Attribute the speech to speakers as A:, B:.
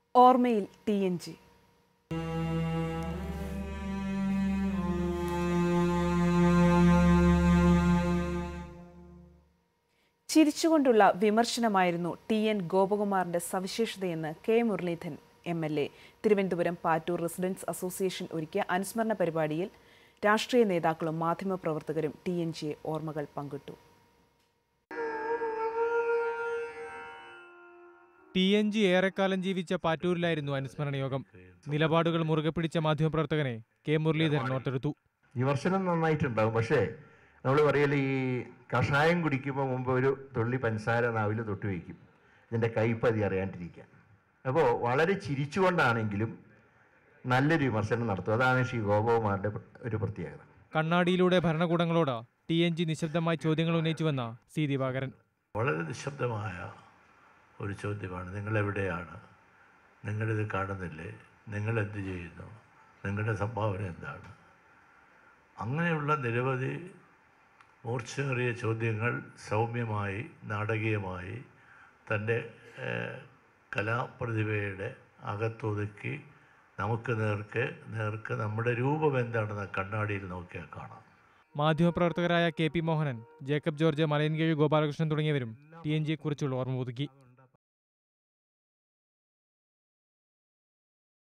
A: ഓർമ്മയിൽ T N G ചിരിച്ചുകൊണ്ടുള്ള വിമർശനമായിരുന്നു ടി എൻ ഗോപകുമാറിന്റെ സവിശേഷതയെന്ന് K Muraleedharan M L A Thiruvananthapuram Pattoor residents association ഒരുക്കിയ അനുസ്മരണ പരിപാടിയിൽ രാഷ്ട്രീയ നേതാക്കളും മാധ്യമപ്രവർത്തകരും ടി എൻ ജിയെ ഓർമ്മകൾ പങ്കിട്ടു
B: ടി എൻ ജി ഏറെക്കാലം ജീവിച്ച പാറ്റൂരിലായിരുന്നു അനുസ്മരണ യോഗം നിലപാടുകൾ മുറുകെ പിടിച്ച മാധ്യമപ്രവർത്തകനെ കെ മുരളീധരൻ ഓർത്തെടുത്തു
C: വിമർശനം നന്നായിട്ടുണ്ടാവും പക്ഷേ നമ്മൾ പറയല് ഈ കഷായം കുടിക്കുമ്പോൾ മുമ്പ് ഒരു തുള്ളി പഞ്ചസാര നാവിൽ തൊട്ട് വയ്ക്കും ഇതിൻ്റെ കയ്പതി അറിയാണ്ടിരിക്കാൻ അപ്പോൾ വളരെ ചിരിച്ചുകൊണ്ടാണെങ്കിലും നല്ലൊരു വിമർശനം നടത്തും അതാണ് ശ്രീ ഗോപകുമാറിൻ്റെ ഒരു പ്രത്യേകത
B: കണ്ണാടിയിലൂടെ ഭരണകൂടങ്ങളോട് ടി എൻ ജി നിശബ്ദമായി ചോദ്യങ്ങൾ ഉന്നയിച്ചുവെന്ന സി ദിവാകരൻ
D: വളരെ നിശബ്ദമായ ഒരു ചോദ്യമാണ് നിങ്ങളെവിടെയാണ് നിങ്ങളിത് കാണുന്നില്ലേ നിങ്ങൾ എന്ത് ചെയ്യുന്നു നിങ്ങളുടെ സംഭാവന എന്താണ് അങ്ങനെയുള്ള നിരവധി മൂർച്ചയേറിയ ചോദ്യങ്ങൾ സൗമ്യമായി നാടകീയമായി തൻ്റെ ഏഹ്, കലാപ്രതിഭയുടെ അകത്തൊതുക്കി നമുക്ക് നേർക്ക് നേർക്ക് നമ്മുടെ രൂപം എന്താണെന്ന് കണ്ണാടിയിൽ നോക്കിയാൽ കാണാം
B: മാധ്യമപ്രവർത്തകരായ കെ പി മോഹനൻ ജേക്കബ് ജോർജ് മലയൻകീഴ് ഗോപാലകൃഷ്ണൻ തുടങ്ങിയവരും ടി എൻ ജിയെക്കുറിച്ചുള്ള ഓർമ്മ പുതുക്കി